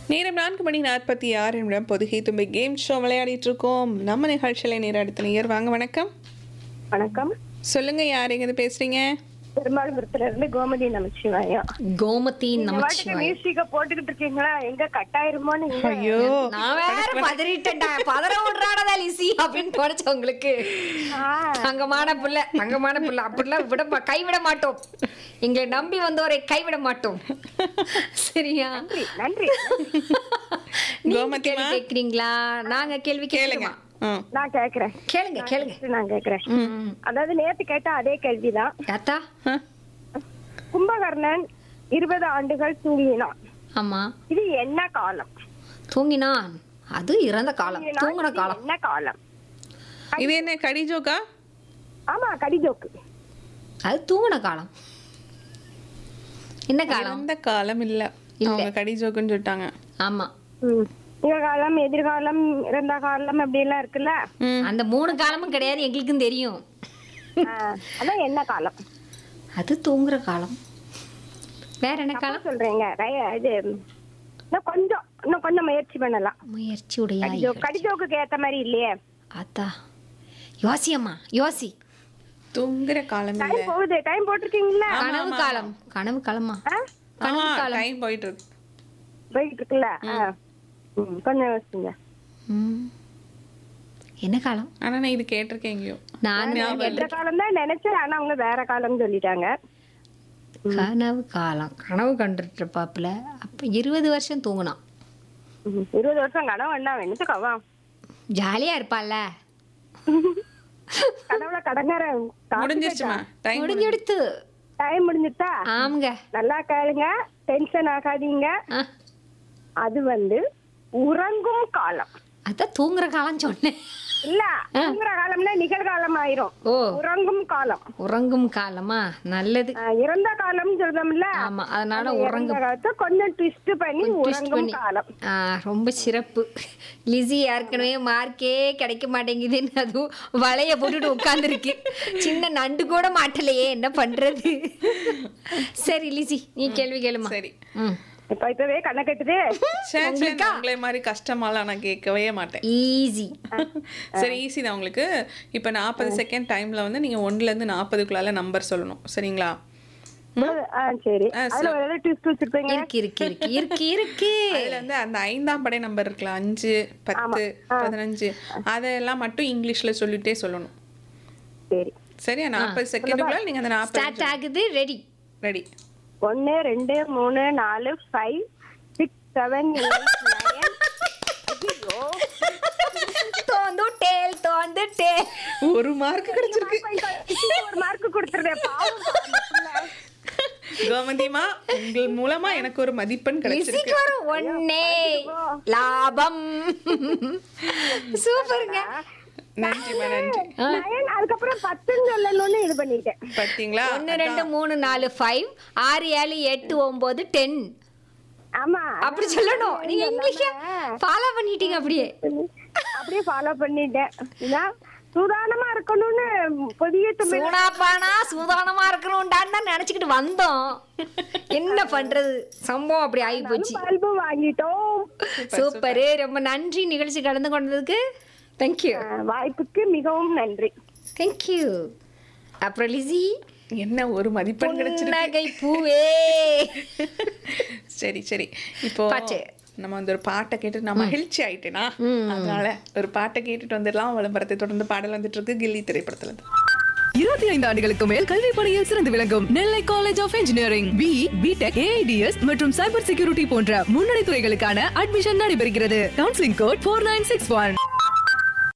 நேரம் நான்கு மணி நாற்பத்தி ஆறு நிமிடம் பொதுகை தும்பை கேம் ஷோ விளையாடிட்டு இருக்கோம் நம்ம நிகழ்ச்சியில் நேரம் அடுத்த நேயர் வாங்க வணக்கம் வணக்கம் சொல்லுங்க யார் எங்க பேசுறீங்க பெருமாள்புரத்துல இருந்து கோமதி நமச்சிவாயம் கோமதி வாட்டுக்கு நமச்சிவாய் மியூசிக்க போட்டுக்கிட்டு இருக்கீங்களா எங்க கட் ஆயிருமோன்னு இங்க ஐயோ நான் வேற பதறிட்டேன்டா பதற விடுறாடா லிசி அப்படின்னு தோணுச்சு உங்களுக்கு ஆ, தங்கமான புள்ள தங்கமான புள்ள அப்படிலாம் விட மா- கைவிட மாட்டோம் எங்களை நம்பி வந்தவரை கைவிட மாட்டோம் சரியா நன்றி நீங்க கோமதிமா? கேள்வி கேக்குறீங்களா நாங்க கேள்வி கேளுங்க கேளுங்க ஆ. நான் கேக்குறேன் கேளுங்க கேளுங்க நான் கேக்குறேன் ம். அதாவது நேத்து கேட்ட அதே கேள்விதான் அத்தா ஆ. கும்பகர்ணன் இருபது ஆண்டுகள் தூங்கினான் ஆமா இது என்ன காலம் தூங்கினான் அது இறந்த காலம் தூங்குன இது காலம் என்ன காலம் இது என்ன கடி ஜோக்கா ஆமா கடிஜோக்கு அது தூங்குன காலம் என்ன காலம் அந்த காலம் இல்ல அவங்க கடி ஜோக்குன்னு சொல்லிட்டாங்க ஆமா ம். நிகழ்காலம் எதிர்காலம் இறந்த காலம் அப்படி எல்லாம் இருக்குல்ல ம். அந்த மூணு காலமும் கிடையாது எங்களுக்கும் தெரியும் ஆ, அதான் என்ன காலம் அது தூங்குற காலம் வேற என்ன காலம் சொல்றீங்க ரை- இது இன்னும் கொஞ்சம் இன்னும் கொஞ்சம் முயற்சி பண்ணலாம் முயற்சி உடைய கடிஜோ கடிஜோக்கு ஏத்த மாதிரி இல்லையே அத்தா யோசி அம்மா யோசி தூங்குற காலம் இல்ல டைம் போகுது டைம் போட்டிருக்கீங்களா கனவு காலம் கனவு காலமா ஆ? கனவு காலம் டைம் போயிட்டு இருக்கு போயிட்டு இருக்குல்ல ஆ. ம், கொஞ்சம் யோசிங்க ம். என்ன காலம் ஆனா நான் இது கேட்டிருக்கேன் எங்கேயோ நான் எந்த காலம் தான் நினைச்சேன் ஆனா அவங்க வேற காலம் சொல்லிட்டாங்க கனவு காலம் கனவு கண்டுட்டு இருப்பாப்புல அப்ப இருபது வருஷம் தூங்கினான் ம், இருபது வருஷம் கனவு என்ன நினைச்சுக்கவா ஜாலியா இருப்பாள்ல கனவுல கடங்கார முடிஞ்சிருச்சுமா டைம் முடிஞ்செடுத்து டைம் முடிஞ்சுட்டா ஆமாங்க நல்லா கேளுங்க டென்ஷன் ஆகாதீங்க ஆ, அது வந்து உறங்கும் காலம் அதான் தூங்குற காலம் சொன்னேன் இல்ல தூங்குற காலம்னா நிகழ்காலம் ஆயிரும் ஓ உறங்கும் காலம் உறங்கும் காலமா நல்லது ஆ, இறந்த காலம் சொல்றோம்ல ஆமா அதனால இறந்த உறங்கும் காலத்தை கொஞ்சம் ட்விஸ்ட் பண்ணி twist உறங்கும் பண்ணி. காலம் ஆ, ரொம்ப சிறப்பு லிசி ஏற்கனவே மார்க்கே கிடைக்க மாட்டேங்குதுன்னு அதுவும் வளைய போட்டுட்டு உட்காந்துருக்கு சின்ன நண்டு கூட மாட்டலையே என்ன பண்றது சரி லிசி நீ கேள்வி கேளுமா சரி ம் இப்ப இப்பவே கண்ணை கட்டுது சே, சே, நான் உங்களை மாதிரி கஷ்டமாலாம் நான் கேட்கவே மாட்டேன் ஈஸி சரி ஈஸி தான் உங்களுக்கு இப்போ நாற்பது செகண்ட் டைம்ல வந்து நீங்க ஒண்ணுல இருந்து நாற்பதுக்குள்ளால நம்பர் சொல்லணும் சரிங்களா ஆ சரி ஆ, அதுல ஒரு ஏதாவது ட்விஸ்ட் வச்சிருப்பீங்க இருக்கு இருக்கு இருக்கு இருக்கு இருக்கு அதுல வந்து அந்த ஐந்தாம் படை நம்பர் இருக்குல்ல அஞ்சு பத்து பதினஞ்சு அதெல்லாம் மட்டும் இங்கிலீஷ்ல சொல்லிட்டே சொல்லணும் சரி சரியா நாற்பது செகண்டுக்குள்ள நீங்க அந்த நாற்பது ஸ்டார்ட் ஆகுது ரெடி ரெடி ஒன்னு ரெண்டு மூணு நாலு five six seven eight nine தோந்து டேல் தோந்து டேல் ஒரு மார்க் கிடைச்சிருக்கு ஒரு மார்க் கொடுத்துருவேன் பாவம் அந்த புள்ள. கோமதிமா உங்கள் மூலமா எனக்கு ஒரு மதிப்பெண் கிடைச்சிருக்கு லிசிக்கு ஒரு ஒன்னே லாபம் சூப்பருங்க நன்றிமா நன்றி நயன் அதுக்கப்புறம் பத்துன்னு சொல்லணும்னு இது பண்ணிட்டேன் பாத்தீங்களா ஒன்னு ரெண்டு மூணு நாலு ஃபைவ் ஆறு ஏழு எட்டு ஒன்பது டென் ஆமா அப்படி சொல்லணும் நீங்க இங்கிலீஷ ஃபாலோ பண்ணிட்டீங்க அப்படியே அப்படியே ஃபாலோ பண்ணிட்டேன் இதான் சூதானமா இருக்கணும்னு புதிய தமிழ் சூடாப்பானா சூதானமா இருக்கணும்டான்னு தான் நினைச்சுக்கிட்டு வந்தோம் என்ன பண்றது சம்பவம் அப்படி ஆகி போச்சு பல்பு வாங்கிட்டோம் சூப்பரு ரொம்ப நன்றி நிகழ்ச்சி கலந்து கொண்டதுக்கு தேங்க்யூ அஹ், வாய்ப்புக்கு மிகவும் நன்றி தேங்க்யூ அப்புறம் லிசி என்ன ஒரு மதிப்பெண் கிடைச்சிருக்கு புன்னகை பூவே சரி சரி இப்போ பாட்டு. நம்ம வந்து ஒரு பாட்டை கேட்டு நான் மகிழ்ச்சி ஆயிட்டேனா அதனால ஒரு பாட்டை கேட்டுட்டு வந்துடலாம் விளம்பரத்தை தொடர்ந்து பாடல் வந்துட்டு இருக்கு கில்லி திரைப்படத்துல இருந்து இருபத்தி ஐந்து ஆண்டுகளுக்கு மேல் கல்வி பணியில் சிறந்து விளங்கும் Nellai college of engineering B BTech AIDS மற்றும் சைபர் செக்யூரிட்டி போன்ற முன்னணி துறைகளுக்கான அட்மிஷன் நடைபெறுகிறது counselling code four nine six one